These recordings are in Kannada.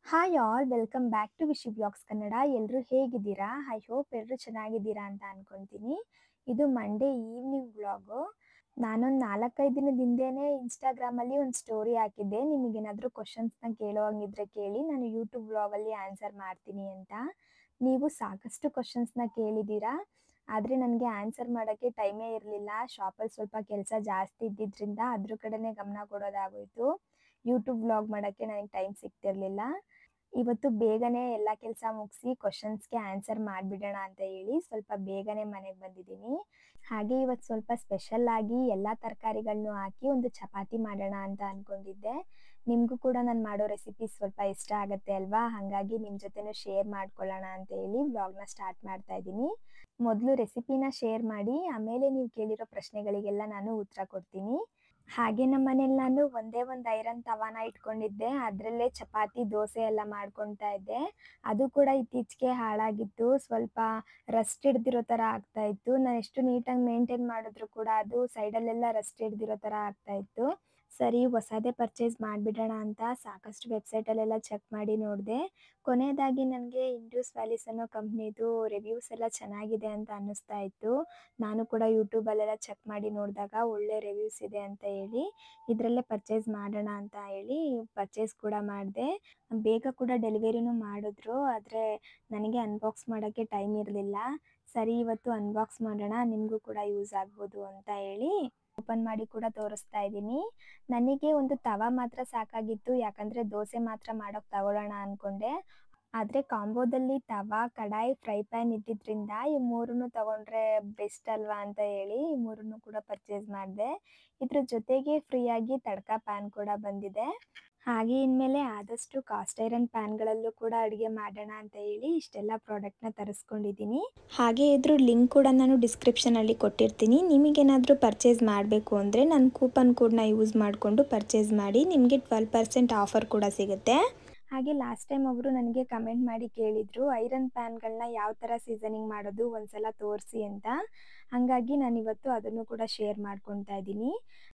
Hi all welcome back to Vishi blogs Kannada ಎಲ್ಲರೂ ಹೇಗಿದ್ದೀರಾ ಐ ಹೋಪ್ ಎಲ್ಲರೂ ಚೆನ್ನಾಗಿದ್ದೀರಾ ಅಂತ ಅನ್ಕೊಂತೀನಿ ಇದು ಮಂಡೇ ಈವ್ನಿಂಗ್ ವ್ಲಾಗು ನಾನೊಂದು ನಾಲ್ಕೈದು ದಿನದ ಹಿಂದೆನೇ ಇನ್ಸ್ಟಾಗ್ರಾಮಲ್ಲಿ ಒಂದು ಸ್ಟೋರಿ ಹಾಕಿದ್ದೆ ನಿಮಗೇನಾದರೂ ಕ್ವಶನ್ಸ್ನ ಕೇಳೋ ಹಂಗಿದ್ರೆ ಕೇಳಿ ನಾನು ಯೂಟ್ಯೂಬ್ ವ್ಲಾಗಲ್ಲಿ ಆನ್ಸರ್ ಮಾಡ್ತೀನಿ ಅಂತ ನೀವು ಸಾಕಷ್ಟು ಕ್ವಶನ್ಸ್ನ ಕೇಳಿದ್ದೀರಾ ಆದರೆ ನನಗೆ ಆನ್ಸರ್ ಮಾಡೋಕ್ಕೆ ಟೈಮೇ ಇರಲಿಲ್ಲ ಶಾಪಲ್ಲಿ ಸ್ವಲ್ಪ ಕೆಲಸ ಜಾಸ್ತಿ ಇದ್ದಿದ್ದರಿಂದ ಅದ್ರ ಕಡೆನೇ ಗಮನ ಕೊಡೋದಾಗೋಯಿತು ಯೂಟ್ಯೂಬ್ ವ್ಲಾಗ್ ಮಾಡೋಕ್ಕೆ ನನಗೆ ಟೈಮ್ ಸಿಗ್ತಿರ್ಲಿಲ್ಲ ಇವತ್ತು ಬೇಗನೆ ಎಲ್ಲ ಕೆಲಸ ಮುಗಿಸಿ ಕ್ವಶನ್ಸ್ಗೆ ಆನ್ಸರ್ ಮಾಡಿಬಿಡೋಣ ಅಂತ ಹೇಳಿ ಸ್ವಲ್ಪ ಬೇಗನೆ ಮನೆಗೆ ಬಂದಿದ್ದೀನಿ ಹಾಗೆ ಇವತ್ತು ಸ್ವಲ್ಪ ಸ್ಪೆಷಲ್ ಆಗಿ ಎಲ್ಲ ತರಕಾರಿಗಳನ್ನು ಹಾಕಿ ಒಂದು ಚಪಾತಿ ಮಾಡೋಣ ಅಂತ ಅಂದ್ಕೊಂಡಿದ್ದೆ ನಿಮಗೂ ಕೂಡ ನಾನು ಮಾಡೋ ರೆಸಿಪಿ ಸ್ವಲ್ಪ ಇಷ್ಟ ಆಗುತ್ತೆ ಅಲ್ವಾ ಹಾಗಾಗಿ ನಿಮ್ಮ ಜೊತೆನೂ ಶೇರ್ ಮಾಡ್ಕೊಳ್ಳೋಣ ಅಂತ ಹೇಳಿ ವ್ಲಾಗ್ನ ಸ್ಟಾರ್ಟ್ ಮಾಡ್ತಾ ಇದ್ದೀನಿ ಮೊದಲು ರೆಸಿಪಿನ ಶೇರ್ ಮಾಡಿ ಆಮೇಲೆ ನೀವು ಕೇಳಿರೋ ಪ್ರಶ್ನೆಗಳಿಗೆಲ್ಲ ನಾನು ಉತ್ತರ ಕೊಡ್ತೀನಿ ಹಾಗೆ ನಮ್ಮ ಮನೇಲಿ ನಾನು ಒಂದೇ ಒಂದು ಐರನ್ ತವಾನ ಇಟ್ಕೊಂಡಿದ್ದೆ ಅದರಲ್ಲೇ ಚಪಾತಿ ದೋಸೆ ಎಲ್ಲ ಮಾಡ್ಕೊತಾ ಇದ್ದೆ ಅದು ಕೂಡ ಇತ್ತೀಚೆಗೆ ಹಾಳಾಗಿತ್ತು ಸ್ವಲ್ಪ ರಸ್ಟ್ ಹಿಡ್ದಿರೋ ಥರ ಆಗ್ತಾ ಇತ್ತು ನಾನು ಎಷ್ಟು ನೀಟಾಗಿ ಮೇಂಟೈನ್ ಮಾಡಿದ್ರು ಕೂಡ ಅದು ಸೈಡಲ್ಲೆಲ್ಲ ರಸ್ಟ್ ಹಿಡ್ದಿರೋ ಥರ ಆಗ್ತಾ ಇತ್ತು ಸರಿ ಹೊಸದೇ ಪರ್ಚೇಸ್ ಮಾಡಿಬಿಡೋಣ ಅಂತ ಸಾಕಷ್ಟು ವೆಬ್ಸೈಟಲ್ಲೆಲ್ಲ ಚೆಕ್ ಮಾಡಿ ನೋಡಿದೆ ಕೊನೆಯದಾಗಿ ನನಗೆ ಇಂಡ್ಯೂಸ್ ವ್ಯಾಲೀಸ್ ಅನ್ನೋ ಕಂಪ್ನಿದು ರಿವ್ಯೂಸ್ ಎಲ್ಲ ಚೆನ್ನಾಗಿದೆ ಅಂತ ಅನ್ನಿಸ್ತಾ ಇತ್ತು ನಾನು ಕೂಡ ಯೂಟ್ಯೂಬಲ್ಲೆಲ್ಲ ಚೆಕ್ ಮಾಡಿ ನೋಡಿದಾಗ ಒಳ್ಳೆ ರಿವ್ಯೂಸ್ ಇದೆ ಅಂತ ಹೇಳಿ ಇದರಲ್ಲೇ ಪರ್ಚೇಸ್ ಮಾಡೋಣ ಅಂತ ಹೇಳಿ ಪರ್ಚೇಸ್ ಕೂಡ ಮಾಡಿದೆ ಬೇಗ ಕೂಡ ಡೆಲಿವರಿನೂ ಮಾಡಿದ್ರು ಆದರೆ ನನಗೆ ಅನ್ಬಾಕ್ಸ್ ಮಾಡೋಕ್ಕೆ ಟೈಮ್ ಇರಲಿಲ್ಲ ಸರಿ ಇವತ್ತು ಅನ್ಬಾಕ್ಸ್ ಮಾಡೋಣ ನಿಮಗೂ ಕೂಡ ಯೂಸ್ ಆಗ್ಬೋದು ಅಂತ ಹೇಳಿ ಓಪನ್ ಮಾಡಿ ಕೂಡ ತೋರಿಸ್ತಾ ಇದ್ದೀನಿ ನನಗೆ ಒಂದು ತವ ಮಾತ್ರ ಸಾಕಾಗಿತ್ತು ಯಾಕಂದರೆ ದೋಸೆ ಮಾತ್ರ ಮಾಡೋಕ್ಕೆ ತಗೊಳ್ಳೋಣ ಅಂದ್ಕೊಂಡೆ ಆದರೆ ಕಾಂಬೋದಲ್ಲಿ ತವ ಕಡಾಯಿ ಫ್ರೈ ಪ್ಯಾನ್ ಇದ್ದಿದ್ದರಿಂದ ಈ ಮೂರನ್ನು ತಗೊಂಡ್ರೆ ಬೆಸ್ಟ್ ಅಲ್ವಾ ಅಂತ ಹೇಳಿ ಈ ಮೂರನ್ನು ಕೂಡ ಪರ್ಚೇಸ್ ಮಾಡಿದೆ ಇದ್ರ ಜೊತೆಗೆ ಫ್ರೀಯಾಗಿ ತಡ್ಕ ಪ್ಯಾನ್ ಕೂಡ ಬಂದಿದೆ ಹಾಗೆ ಇನ್ಮೇಲೆ ಆದಷ್ಟು ಕಾಸ್ಟ್ ಐರನ್ ಪ್ಯಾನ್ಗಳಲ್ಲೂ ಕೂಡ ಅಡುಗೆ ಮಾಡೋಣ ಅಂತ ಹೇಳಿ ಇಷ್ಟೆಲ್ಲ ಪ್ರಾಡಕ್ಟ್ನ ತರಿಸ್ಕೊಂಡಿದ್ದೀನಿ ಹಾಗೆ ಇದ್ರ ಲಿಂಕ್ ಕೂಡ ನಾನು ಡಿಸ್ಕ್ರಿಪ್ಷನಲ್ಲಿ ಕೊಟ್ಟಿರ್ತೀನಿ ನಿಮಗೇನಾದರೂ ಪರ್ಚೇಸ್ ಮಾಡಬೇಕು ಅಂದರೆ ನನ್ನ ಕೂಪನ್ ಕೋಡ್ನ ಯೂಸ್ ಮಾಡಿಕೊಂಡು ಪರ್ಚೇಸ್ ಮಾಡಿ ನಿಮಗೆ ಟ್ವೆಲ್ ಪರ್ಸೆಂಟ್ ಆಫರ್ ಕೂಡ ಸಿಗುತ್ತೆ ಹಾಗೆ ಲಾಸ್ಟ್ ಟೈಮ್ ಒಬ್ಬರು ನನಗೆ ಕಮೆಂಟ್ ಮಾಡಿ ಕೇಳಿದರು ಐರನ್ ಪ್ಯಾನ್ಗಳನ್ನ ಯಾವ ಥರ ಸೀಸನಿಂಗ್ ಮಾಡೋದು ಒಂದ್ಸಲ ತೋರಿಸಿ ಅಂತ ಹಾಗಾಗಿ ನಾನಿವತ್ತು ಅದನ್ನು ಕೂಡ ಶೇರ್ ಮಾಡ್ಕೊತಾ ಇದ್ದೀನಿ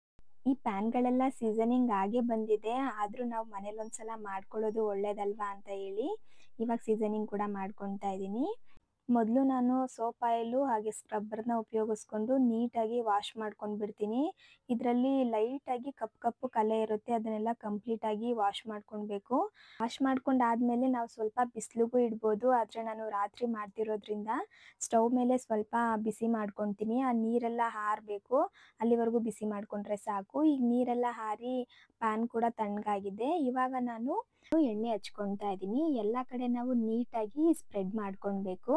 ಈ ಪ್ಯಾನ್ಗಳೆಲ್ಲ ಸೀಸನಿಂಗ್ ಆಗೇ ಬಂದಿದೆ ಆದರೂ ನಾವು ಮನೇಲಿ ಒಂದ್ಸಲ ಮಾಡ್ಕೊಳ್ಳೋದು ಒಳ್ಳೇದಲ್ವಾ ಅಂತ ಹೇಳಿ ಇವಾಗ ಸೀಸನಿಂಗ್ ಕೂಡ ಮಾಡ್ಕೊತಾ ಇದ್ದೀನಿ ಮೊದಲು ನಾನು ಸೋಪ್ ಆಯಿಲು ಹಾಗೆ ಸ್ಕ್ರಬ್ಬರ್ನ ಉಪಯೋಗಿಸ್ಕೊಂಡು ನೀಟಾಗಿ ವಾಶ್ ಮಾಡ್ಕೊಂಡು ಬಿಡ್ತೀನಿ ಇದರಲ್ಲಿ ಲೈಟಾಗಿ ಕಪ್ಪು ಕಪ್ಪು ಕಲೆ ಇರುತ್ತೆ ಅದನ್ನೆಲ್ಲ ಕಂಪ್ಲೀಟಾಗಿ ವಾಶ್ ಮಾಡ್ಕೊಳ್ಬೇಕು ವಾಶ್ ಮಾಡ್ಕೊಂಡಾದ್ಮೇಲೆ ನಾವು ಸ್ವಲ್ಪ ಬಿಸಿಲಿಗೂ ಇಡ್ಬೋದು ಆದರೆ ನಾನು ರಾತ್ರಿ ಮಾಡ್ತಿರೋದ್ರಿಂದ ಸ್ಟವ್ ಮೇಲೆ ಸ್ವಲ್ಪ ಬಿಸಿ ಮಾಡ್ಕೊತೀನಿ ಆ ನೀರೆಲ್ಲ ಹಾರಬೇಕು ಅಲ್ಲಿವರೆಗೂ ಬಿಸಿ ಮಾಡಿಕೊಂಡ್ರೆ ಸಾಕು ಈಗ ನೀರೆಲ್ಲ ಹಾರಿ ಪ್ಯಾನ್ ಕೂಡ ತಣ್ಣಗಾಗಿದೆ ಇವಾಗ ನಾನು ಎಣ್ಣೆ ಹಚ್ಕೊತಾ ಇದ್ದೀನಿ ಎಲ್ಲ ಕಡೆ ನಾವು ನೀಟಾಗಿ ಸ್ಪ್ರೆಡ್ ಮಾಡ್ಕೊಳ್ಬೇಕು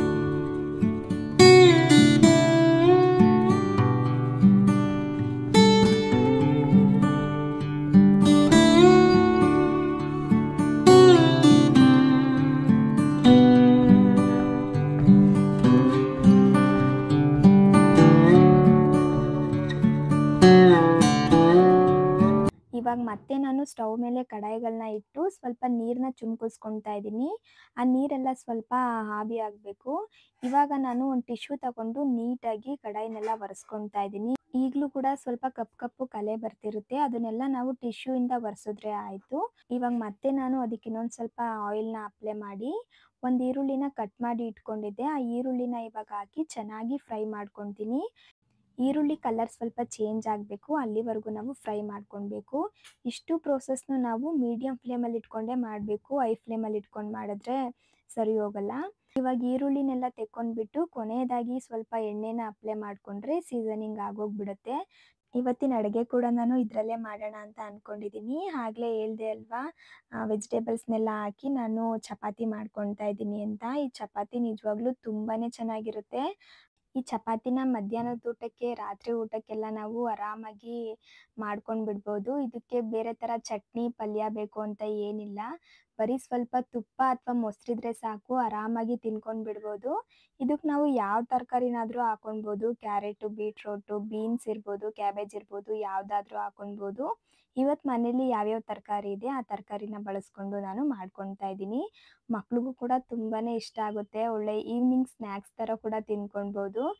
ಇವಾಗ ಮತ್ತೆ ನಾನು ಸ್ಟವ್ ಮೇಲೆ ಕಡಾಯಿಗಳನ್ನ ಇಟ್ಟು ಸ್ವಲ್ಪ ನೀರನ್ನ ಚುಮ್ಕಿಸ್ಕೊತಾ ಇದ್ದೀನಿ ಆ ನೀರೆಲ್ಲ ಸ್ವಲ್ಪ ಆವಿ ಆಗಬೇಕು ಇವಾಗ ನಾನು ಒಂದು ಟಿಶ್ಯೂ ತಗೊಂಡು ನೀಟಾಗಿ ಕಡಾಯಿನೆಲ್ಲ ಒರೆಸ್ಕೊತಾ ಇದ್ದೀನಿ ಈಗಲೂ ಕೂಡ ಸ್ವಲ್ಪ ಕಪ್ಪು ಕಪ್ಪು ಕಲೆ ಬರ್ತಿರುತ್ತೆ ಅದನ್ನೆಲ್ಲ ನಾವು ಟಿಶ್ಯೂ ಇಂದ ಒರೆಸಿದ್ರೆ ಆಯಿತು ಇವಾಗ ಮತ್ತೆ ನಾನು ಅದಕ್ಕೆ ಇನ್ನೊಂದು ಸ್ವಲ್ಪ ಆಯಿಲ್ನ ಅಪ್ಲೈ ಮಾಡಿ ಒಂದು ಈರುಳ್ಳಿನ ಕಟ್ ಮಾಡಿ ಇಟ್ಕೊಂಡಿದ್ದೆ ಆ ಈರುಳ್ಳಿನ ಇವಾಗ ಹಾಕಿ ಚೆನ್ನಾಗಿ ಫ್ರೈ ಮಾಡ್ಕೊತೀನಿ ಈರುಳ್ಳಿ ಕಲರ್ ಸ್ವಲ್ಪ ಚೇಂಜ್ ಆಗಬೇಕು ಅಲ್ಲಿವರೆಗೂ ನಾವು ಫ್ರೈ ಮಾಡ್ಕೊಳ್ಬೇಕು ಇಷ್ಟು ಪ್ರೋಸೆಸ್ನು ನಾವು ಮೀಡಿಯಮ್ ಫ್ಲೇಮಲ್ಲಿ ಇಟ್ಕೊಂಡೇ ಮಾಡಬೇಕು ಐ ಫ್ಲೇಮಲ್ಲಿ ಇಟ್ಕೊಂಡು ಮಾಡಿದ್ರೆ ಸರಿ ಹೋಗಲ್ಲ ಇವಾಗ ಈರುಳ್ಳಿನೆಲ್ಲ ತೆಕ್ಕೊಂಡ್ಬಿಟ್ಟು ಕೊನೆಯದಾಗಿ ಸ್ವಲ್ಪ ಎಣ್ಣೆನ ಅಪ್ಲೈ ಮಾಡಿಕೊಂಡ್ರೆ ಸೀಸನಿಂಗ್ ಆಗೋಗ್ಬಿಡುತ್ತೆ ಇವತ್ತಿನ ಅಡುಗೆ ಕೂಡ ನಾನು ಇದರಲ್ಲೇ ಮಾಡೋಣ ಅಂತ ಅಂದ್ಕೊಂಡಿದ್ದೀನಿ ಆಗಲೇ ಹೇಳ್ದೆ ಅಲ್ವಾ ವೆಜಿಟೇಬಲ್ಸ್ನೆಲ್ಲ ಹಾಕಿ ನಾನು ಚಪಾತಿ ಮಾಡ್ಕೊತಾ ಇದ್ದೀನಿ ಅಂತ ಈ ಚಪಾತಿ ನಿಜವಾಗ್ಲೂ ತುಂಬಾ ಚೆನ್ನಾಗಿರುತ್ತೆ ಈ ಚಪಾತಿನ ಮಧ್ಯಾಹ್ನದ ಊಟಕ್ಕೆ ರಾತ್ರಿ ಊಟಕ್ಕೆಲ್ಲ ನಾವು ಆರಾಮಾಗಿ ಮಾಡ್ಕೊಂಡು ಬಿಡ್ಬೋದು ಇದಕ್ಕೆ ಬೇರೆ ಥರ ಚಟ್ನಿ ಪಲ್ಯ ಬೇಕು ಅಂತ ಏನಿಲ್ಲ ಬರೀ ಸ್ವಲ್ಪ ತುಪ್ಪ ಅಥವಾ ಮೊಸರಿದ್ರೆ ಸಾಕು ಆರಾಮಾಗಿ ತಿನ್ಕೊಂಡು ಬಿಡ್ಬೋದು ಇದಕ್ಕೆ ನಾವು ಯಾವ ತರಕಾರಿನಾದರೂ ಹಾಕೊಳ್ಬೋದು ಕ್ಯಾರೆಟು ಬೀಟ್ರೋಟು ಬೀನ್ಸ್ ಇರ್ಬೋದು ಕ್ಯಾಬೇಜ್ ಇರ್ಬೋದು ಯಾವುದಾದ್ರೂ ಹಾಕೊಳ್ಬೋದು ಇವತ್ತು ಮನೇಲಿ ಯಾವ್ಯಾವ ತರಕಾರಿ ಇದೆ ಆ ತರಕಾರಿನ ಬಳಸ್ಕೊಂಡು ನಾನು ಮಾಡ್ಕೊತಾ ಇದ್ದೀನಿ ಮಕ್ಳಿಗೂ ಕೂಡ ತುಂಬಾ ಇಷ್ಟ ಆಗುತ್ತೆ ಒಳ್ಳೆ ಈವ್ನಿಂಗ್ ಸ್ನ್ಯಾಕ್ಸ್ ಥರ ಕೂಡ ತಿನ್ಕೊಳ್ಬೋದು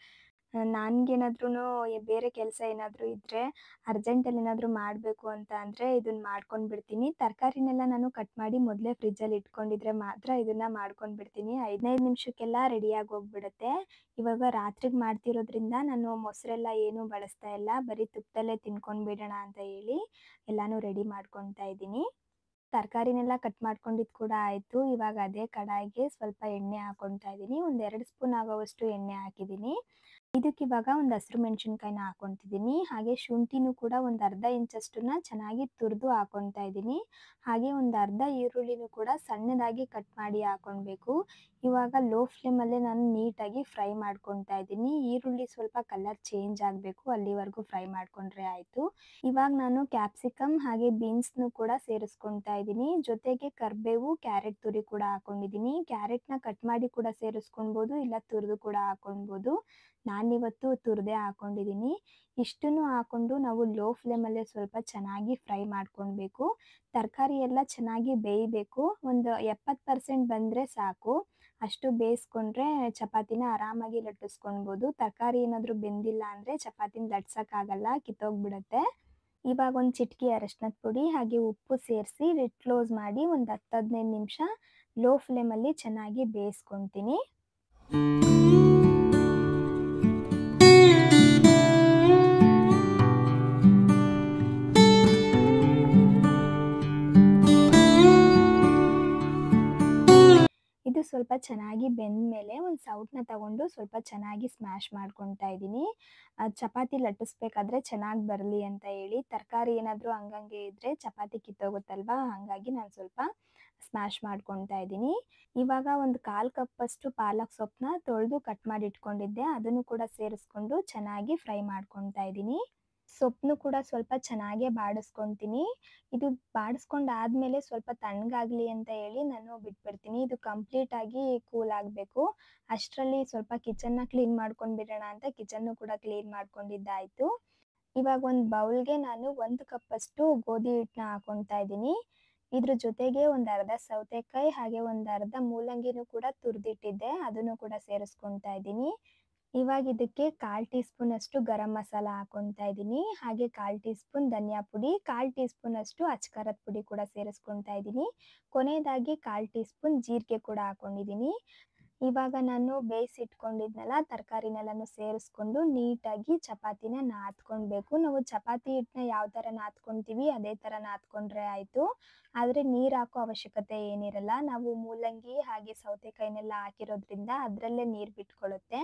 ನನ್ಗೇನಾದ್ರೂ ಬೇರೆ ಕೆಲಸ ಏನಾದರೂ ಇದ್ದರೆ ಅರ್ಜೆಂಟಲ್ಲಿ ಏನಾದರೂ ಮಾಡಬೇಕು ಅಂತ ಅಂದರೆ ಇದನ್ನು ಮಾಡ್ಕೊಂಡು ಬಿಡ್ತೀನಿ ತರಕಾರಿನೆಲ್ಲ ನಾನು ಕಟ್ ಮಾಡಿ ಮೊದಲೇ ಫ್ರಿಜ್ಜಲ್ಲಿ ಇಟ್ಕೊಂಡಿದ್ರೆ ಮಾತ್ರ ಇದನ್ನು ಮಾಡ್ಕೊಂಡು ಬಿಡ್ತೀನಿ ಹದಿನೈದು ನಿಮಿಷಕ್ಕೆಲ್ಲ ರೆಡಿಯಾಗಿ ಹೋಗ್ಬಿಡುತ್ತೆ ಇವಾಗ ರಾತ್ರಿಗೆ ಮಾಡ್ತಿರೋದ್ರಿಂದ ನಾನು ಮೊಸರೆಲ್ಲ ಏನೂ ಬಳಸ್ತಾ ಇಲ್ಲ ಬರೀ ತುಪ್ಪದಲ್ಲೇ ತಿನ್ಕೊಂಡು ಬಿಡೋಣ ಅಂತ ಹೇಳಿ ಎಲ್ಲನೂ ರೆಡಿ ಮಾಡ್ಕೊತಾ ಇದ್ದೀನಿ ತರಕಾರಿನೆಲ್ಲ ಕಟ್ ಮಾಡ್ಕೊಂಡಿದ್ದು ಕೂಡ ಆಯಿತು ಇವಾಗ ಅದೇ ಕಡಾಯಿಗೆ ಸ್ವಲ್ಪ ಎಣ್ಣೆ ಹಾಕ್ಕೊತಾ ಇದ್ದೀನಿ ಒಂದು ಎರಡು ಸ್ಪೂನ್ ಆಗೋವಷ್ಟು ಎಣ್ಣೆ ಹಾಕಿದ್ದೀನಿ ಇದಕ್ಕೆ ಇವಾಗ ಒಂದು ಹಸಿರು ಮೆಣಸಿನ್ಕಾಯಿನ ಹಾಕ್ಕೊತಿದ್ದೀನಿ ಹಾಗೆ ಶುಂಠಿನೂ ಕೂಡ ಒಂದು ಅರ್ಧ ಇಂಚಷ್ಟನ್ನ ಚೆನ್ನಾಗಿ ತುರಿದು ಹಾಕ್ಕೊತಾ ಇದ್ದೀನಿ ಹಾಗೆ ಒಂದು ಅರ್ಧ ಈರುಳ್ಳಿನೂ ಕೂಡ ಸಣ್ಣದಾಗಿ ಕಟ್ ಮಾಡಿ ಹಾಕ್ಕೊಳ್ಬೇಕು ಇವಾಗ ಲೋ ಫ್ಲೇಮಲ್ಲೇ ನಾನು ನೀಟಾಗಿ ಫ್ರೈ ಮಾಡ್ಕೊತಾ ಇದ್ದೀನಿ ಈರುಳ್ಳಿ ಸ್ವಲ್ಪ ಕಲರ್ ಚೇಂಜ್ ಆಗಬೇಕು ಅಲ್ಲಿವರೆಗೂ ಫ್ರೈ ಮಾಡ್ಕೊಂಡ್ರೆ ಆಯಿತು ಇವಾಗ ನಾನು ಕ್ಯಾಪ್ಸಿಕಮ್ ಹಾಗೆ ಬೀನ್ಸ್ನು ಕೂಡ ಸೇರಿಸ್ಕೊತಾ ಇದ್ದೀನಿ ಜೊತೆಗೆ ಕರಿಬೇವು ಕ್ಯಾರೆಟ್ ತುರಿ ಕೂಡ ಹಾಕೊಂಡಿದ್ದೀನಿ ಕ್ಯಾರೆಟ್ನ ಕಟ್ ಮಾಡಿ ಕೂಡ ಸೇರಿಸ್ಕೊಳ್ಬೋದು ಇಲ್ಲ ತುರಿದು ಕೂಡ ಹಾಕೊಳ್ಬೋದು ನಾನಿವತ್ತು ತುರಿದೇ ಹಾಕೊಂಡಿದ್ದೀನಿ ಇಷ್ಟನ್ನು ಹಾಕೊಂಡು ನಾವು ಲೋ ಫ್ಲೇಮಲ್ಲೇ ಸ್ವಲ್ಪ ಚೆನ್ನಾಗಿ ಫ್ರೈ ಮಾಡ್ಕೊಳ್ಬೇಕು ತರಕಾರಿ ಎಲ್ಲ ಚೆನ್ನಾಗಿ ಬೇಯಬೇಕು ಒಂದು ಎಪ್ಪತ್ತು ಪರ್ಸೆಂಟ್ ಬಂದರೆ ಸಾಕು ಅಷ್ಟು ಬೇಯಿಸ್ಕೊಂಡ್ರೆ ಚಪಾತಿನ ಆರಾಮಾಗಿ ಲಟ್ಟಿಸ್ಕೊಳ್ಬೋದು ತರಕಾರಿ ಏನಾದರೂ ಬೆಂದಿಲ್ಲ ಅಂದರೆ ಚಪಾತಿನ ಲಟ್ಸೋಕ್ಕಾಗಲ್ಲ ಕಿತ್ತೋಗ್ಬಿಡುತ್ತೆ ಇವಾಗ ಒಂದು ಚಿಟಕಿ ಅರಶಿನದ ಪುಡಿ ಹಾಗೆ ಉಪ್ಪು ಸೇರಿಸಿ ಲಿಡ್ ಕ್ಲೋಸ್ ಮಾಡಿ ಒಂದು ಹತ್ತು ಹದಿನೈದು ನಿಮಿಷ ಲೋ ಫ್ಲೇಮಲ್ಲಿ ಚೆನ್ನಾಗಿ ಬೇಯಿಸ್ಕೊತೀನಿ ಇದು ಸ್ವಲ್ಪ ಚೆನ್ನಾಗಿ ಬೆಂದ ಮೇಲೆ ಒಂದು ಸೌಟನ್ನ ತಗೊಂಡು ಸ್ವಲ್ಪ ಚೆನ್ನಾಗಿ ಸ್ಮ್ಯಾಶ್ ಮಾಡ್ಕೊತಾ ಇದ್ದೀನಿ ಚಪಾತಿ ಲಟ್ಟಿಸ್ಬೇಕಾದ್ರೆ ಚೆನ್ನಾಗಿ ಬರಲಿ ಅಂತ ಹೇಳಿ ತರಕಾರಿ ಏನಾದರೂ ಹಂಗಂಗೆ ಇದ್ದರೆ ಚಪಾತಿ ಕಿತ್ತೋಗುತ್ತಲ್ವಾ ಹಾಗಾಗಿ ನಾನು ಸ್ವಲ್ಪ ಸ್ಮ್ಯಾಶ್ ಮಾಡ್ಕೊತಾ ಇದ್ದೀನಿ ಇವಾಗ ಒಂದು ಕಾಲು ಕಪ್ಪಷ್ಟು ಪಾಲಕ್ ಸೊಪ್ಪನ್ನ ತೊಳೆದು ಕಟ್ ಮಾಡಿ ಇಟ್ಕೊಂಡಿದ್ದೆ ಅದನ್ನು ಕೂಡ ಸೇರಿಸ್ಕೊಂಡು ಚೆನ್ನಾಗಿ ಫ್ರೈ ಮಾಡ್ಕೊತಾ ಇದ್ದೀನಿ ಸೊಪ್ಪನ್ನು ಕೂಡ ಸ್ವಲ್ಪ ಚೆನ್ನಾಗೇ ಬಾಡಿಸ್ಕೊತೀನಿ ಇದು ಬಾಡಿಸ್ಕೊಂಡಾದ್ಮೇಲೆ ಸ್ವಲ್ಪ ತಣ್ಣಗಾಗಲಿ ಅಂತ ಹೇಳಿ ನಾನು ಬಿಟ್ಬಿಡ್ತೀನಿ ಇದು ಕಂಪ್ಲೀಟಾಗಿ ಕೂಲ್ ಆಗಬೇಕು ಅಷ್ಟರಲ್ಲಿ ಸ್ವಲ್ಪ ಕಿಚನ್ನ ಕ್ಲೀನ್ ಮಾಡ್ಕೊಂಡು ಬಿಡೋಣ ಅಂತ ಕಿಚನ್ನು ಕೂಡ ಕ್ಲೀನ್ ಮಾಡ್ಕೊಂಡಿದ್ದಾಯಿತು ಇವಾಗ ಒಂದು ಬೌಲ್ಗೆ ನಾನು ಒಂದು ಕಪ್ಪಷ್ಟು ಗೋಧಿ ಹಿಟ್ಟನ್ನ ಹಾಕೊತಾ ಇದ್ದೀನಿ ಇದ್ರ ಜೊತೆಗೆ ಒಂದು ಅರ್ಧ ಸೌತೆಕಾಯಿ ಹಾಗೆ ಒಂದು ಅರ್ಧ ಮೂಲಂಗಿನೂ ಕೂಡ ತುರಿದಿಟ್ಟಿದ್ದೆ ಅದನ್ನು ಕೂಡ ಸೇರಿಸ್ಕೊತಾ ಇದ್ದೀನಿ ಇವಾಗ ಇದಕ್ಕೆ ಕಾಲು ಟೀ ಸ್ಪೂನ್ ಅಷ್ಟು ಗರಂ ಮಸಾಲ ಹಾಕೊತಾ ಇದ್ದೀನಿ ಹಾಗೆ ಕಾಲು ಟೀ ಸ್ಪೂನ್ ಧನಿಯಾ ಪುಡಿ ಕಾಲು ಟೀ ಸ್ಪೂನ್ ಅಷ್ಟು ಅಚ್ಕಾರದ ಪುಡಿ ಕೂಡ ಸೇರಿಸ್ಕೊತಾ ಇದ್ದೀನಿ ಕೊನೆಯದಾಗಿ ಕಾಲು ಟೀ ಸ್ಪೂನ್ ಜೀರಿಗೆ ಕೂಡ ಹಾಕೊಂಡಿದ್ದೀನಿ ಇವಾಗ ನಾನು ಬೇಯಿಸಿಟ್ಕೊಂಡಿದ್ನಲ್ಲ ತರಕಾರಿನೆಲ್ಲನೂ ಸೇರಿಸ್ಕೊಂಡು ನೀಟಾಗಿ ಚಪಾತಿನ ನಾದ್ಕೊಳ್ಬೇಕು ನಾವು ಚಪಾತಿ ಹಿಟ್ಟನ್ನ ಯಾವ ಥರ ನಾದ್ಕೊತೀವಿ ಅದೇ ಥರ ನಾದ್ಕೊಂಡ್ರೆ ಆಯಿತು ಆದರೆ ನೀರು ಹಾಕೋ ಅವಶ್ಯಕತೆ ಏನಿರಲ್ಲ ನಾವು ಮೂಲಂಗಿ ಹಾಗೆ ಸೌತೆಕಾಯಿನೆಲ್ಲ ಹಾಕಿರೋದ್ರಿಂದ ಅದರಲ್ಲೇ ನೀರು ಬಿಟ್ಕೊಳ್ಳುತ್ತೆ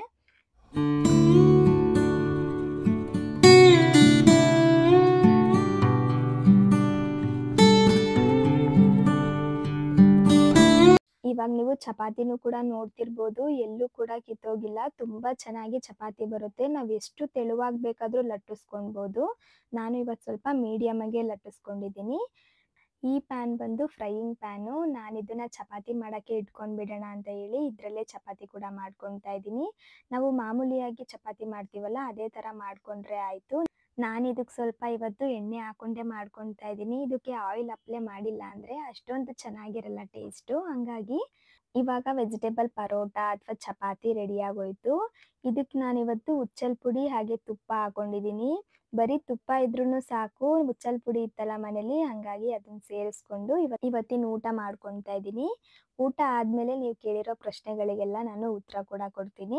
ಇವಾಗ ನೀವು ಚಪಾತಿನೂ ಕೂಡ ನೋಡ್ತಿರ್ಬೋದು ಎಲ್ಲೂ ಕೂಡ ಕಿತ್ತೋಗಿಲ್ಲ ತುಂಬ ಚೆನ್ನಾಗಿ ಚಪಾತಿ ಬರುತ್ತೆ ನಾವು ಎಷ್ಟು ತೆಳುವಾಗಿ ಬೇಕಾದರೂ ಲಟ್ಟಿಸ್ಕೊಳ್ಬೋದು ನಾನು ಇವತ್ತು ಸ್ವಲ್ಪ ಮೀಡಿಯಮಾಗೆ ಲಟ್ಟಿಸ್ಕೊಂಡಿದ್ದೀನಿ ಈ ಪ್ಯಾನ್ ಬಂದು ಫ್ರೈಯಿಂಗ್ ಪ್ಯಾನು ನಾನು ಇದನ್ನು ಚಪಾತಿ ಮಾಡೋಕ್ಕೆ ಇಟ್ಕೊಂಡು ಬಿಡೋಣ ಅಂತ ಹೇಳಿ ಇದರಲ್ಲೇ ಚಪಾತಿ ಕೂಡ ಮಾಡ್ಕೊತಾ ಇದ್ದೀನಿ ನಾವು ಮಾಮೂಲಿಯಾಗಿ ಚಪಾತಿ ಮಾಡ್ತೀವಲ್ಲ ಅದೇ ಥರ ಮಾಡಿಕೊಂಡ್ರೆ ಆಯಿತು ನಾನು ಇದಕ್ಕೆ ಸ್ವಲ್ಪ ಇವತ್ತು ಎಣ್ಣೆ ಹಾಕೊಂಡೇ ಮಾಡ್ಕೊತಾ ಇದ್ದೀನಿ ಇದಕ್ಕೆ ಆಯಿಲ್ ಅಪ್ಲೈ ಮಾಡಿಲ್ಲ ಅಂದರೆ ಅಷ್ಟೊಂದು ಚೆನ್ನಾಗಿರಲ್ಲ ಟೇಸ್ಟು ಹಂಗಾಗಿ ಇವಾಗ ವೆಜಿಟೇಬಲ್ ಪರೋಟ ಅಥವಾ ಚಪಾತಿ ರೆಡಿ ಆಗೋಯ್ತು ಇದಕ್ಕೆ ನಾನಿವತ್ತು ಉಚ್ಚಲ್ ಪುಡಿ ಹಾಗೆ ತುಪ್ಪ ಹಾಕೊಂಡಿದ್ದೀನಿ ಬರೀ ತುಪ್ಪ ಇದ್ರೂ ಸಾಕು ಉಚ್ಚಲ್ ಪುಡಿ ಇತ್ತಲ್ಲ ಮನೇಲಿ ಹಾಗಾಗಿ ಅದನ್ನು ಸೇರಿಸ್ಕೊಂಡು ಇವತ್ತು ಇವತ್ತಿನ ಊಟ ಮಾಡ್ಕೊತಾ ಇದ್ದೀನಿ ಊಟ ಆದಮೇಲೆ ನೀವು ಕೇಳಿರೋ ಪ್ರಶ್ನೆಗಳಿಗೆಲ್ಲ ನಾನು ಉತ್ತರ ಕೂಡ ಕೊಡ್ತೀನಿ